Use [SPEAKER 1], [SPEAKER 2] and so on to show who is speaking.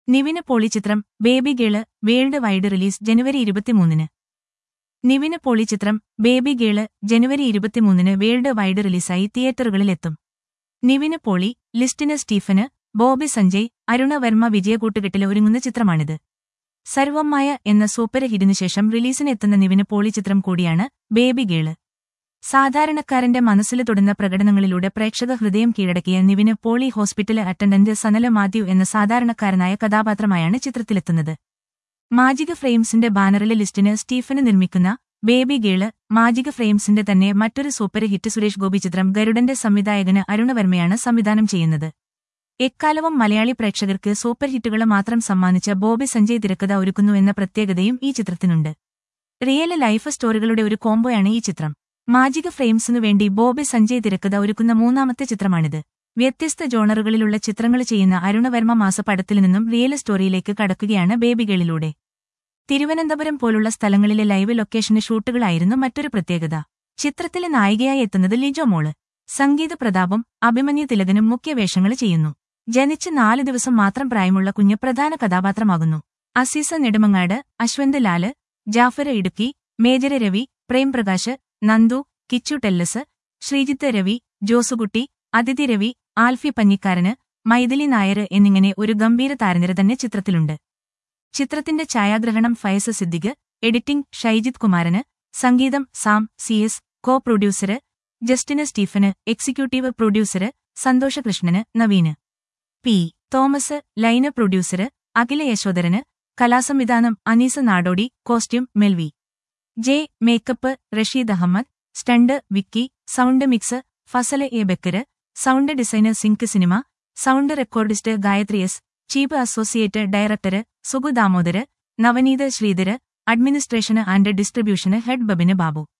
[SPEAKER 1] നിവിന് പോളി ചിത്രം baby girl worldwide release ജനുവരി ഇരുപത്തിമൂന്നിന് നിവിന് പോളി ചിത്രം ബേബി ഗേള് ജനുവരി ഇരുപത്തിമൂന്നിന് വേൾഡ് വൈഡ് റിലീസായി തിയേറ്ററുകളിലെത്തും നിവിന് പോളി ലിസ്റ്റിന് സ്റ്റീഫന് ബോബി സഞ്ജയ് അരുണ വർമ്മ വിജയകൂട്ടുകെട്ടിൽ ഒരുങ്ങുന്ന ചിത്രമാണിത് സർവമായ എന്ന സൂപ്പർ ഹിറ്റിനു ശേഷം റിലീസിനെത്തുന്ന നിവിന് പോളി ചിത്രം കൂടിയാണ് ബേബി ഗേള് സാധാരണക്കാരന്റെ മനസ്സിൽ തൊടുന്ന പ്രകടനങ്ങളിലൂടെ പ്രേക്ഷക ഹൃദയം കീഴടക്കിയ നിവിന് പോളി ഹോസ്പിറ്റല് അറ്റൻഡന്റ് സനല മാത്യു എന്ന സാധാരണക്കാരനായ കഥാപാത്രമായാണ് ചിത്രത്തിലെത്തുന്നത് മാജിക ഫ്രെയിംസിന്റെ ബാനറിലെ ലിസ്റ്റിന് സ്റ്റീഫന് നിർമ്മിക്കുന്ന ബേബി ഗേള് മാജിക ഫ്രെയിംസിന്റെ തന്നെ മറ്റൊരു സൂപ്പർ ഹിറ്റ് സുരേഷ് ഗോപി ചിത്രം ഗരുഡന്റെ സംവിധായകന് അരുണവർമ്മയാണ് സംവിധാനം ചെയ്യുന്നത് എക്കാലവും മലയാളി പ്രേക്ഷകർക്ക് സൂപ്പർ ഹിറ്റുകൾ മാത്രം സമ്മാനിച്ച ബോബി സഞ്ജയ് തിരക്കഥ ഒരുക്കുന്നു എന്ന പ്രത്യേകതയും ഈ ചിത്രത്തിനുണ്ട് റിയൽ ലൈഫ് സ്റ്റോറികളുടെ ഒരു കോംബോയാണ് ഈ ചിത്രം മാജിക ഫ്രെയിംസിനു വേണ്ടി ബോബി സഞ്ജയ് തിരക്കഥ ഒരുക്കുന്ന മൂന്നാമത്തെ ചിത്രമാണിത് വ്യത്യസ്ത ജോണറുകളിലുള്ള ചിത്രങ്ങൾ ചെയ്യുന്ന അരുണവർമ്മ മാസപ്പടത്തിൽ നിന്നും റിയൽ സ്റ്റോറിയിലേക്ക് കടക്കുകയാണ് ബേബികളിലൂടെ തിരുവനന്തപുരം പോലുള്ള സ്ഥലങ്ങളിലെ ലൈവ് ലൊക്കേഷന് ഷൂട്ടുകളായിരുന്നു മറ്റൊരു പ്രത്യേകത ചിത്രത്തിലെ നായികയായി എത്തുന്നത് ലിജോ മോള് സംഗീത പ്രതാപും അഭിമന്യു തിലകനും മുഖ്യവേഷങ്ങൾ ചെയ്യുന്നു ജനിച്ച് നാല് ദിവസം മാത്രം പ്രായമുള്ള കുഞ്ഞ് പ്രധാന കഥാപാത്രമാകുന്നു അസീസ നെടുമങ്ങാട് അശ്വന്ത് ലാല് ജാഫർ ഇടുക്കി മേജര രവി പ്രേംപ്രകാശ് നന്ദു കിച്ചു ടെല്ലസ് ശ്രീജിത്ത് രവി ജോസുകുട്ടി അതിഥി രവി ആൽഫി പഞ്ഞിക്കാരന് മൈഥിലി നായർ എന്നിങ്ങനെ ഒരു ഗംഭീര താരനിര തന്നെ ചിത്രത്തിലുണ്ട് ചിത്രത്തിന്റെ ഛായാഗ്രഹണം ഫയസ് സിദ്ദിഖ് എഡിറ്റിംഗ് ഷൈജിത് കുമാരന് സംഗീതം Sam C S co producer Justin Stephen executive producer Santhosh Krishnan Naveen P Thomas line producer Akhil Yasodharan കലാസംവിധാനം Anees Nadodi costume Melwy J makeup Rasheed Ahmed stunt Vicky sound mix Fasal A Bakkar sound designer sync cinema sound recordist Gayathri S chief associate director Sugu Damodar Navaneeth Sridhar administration and distribution head Babin Babu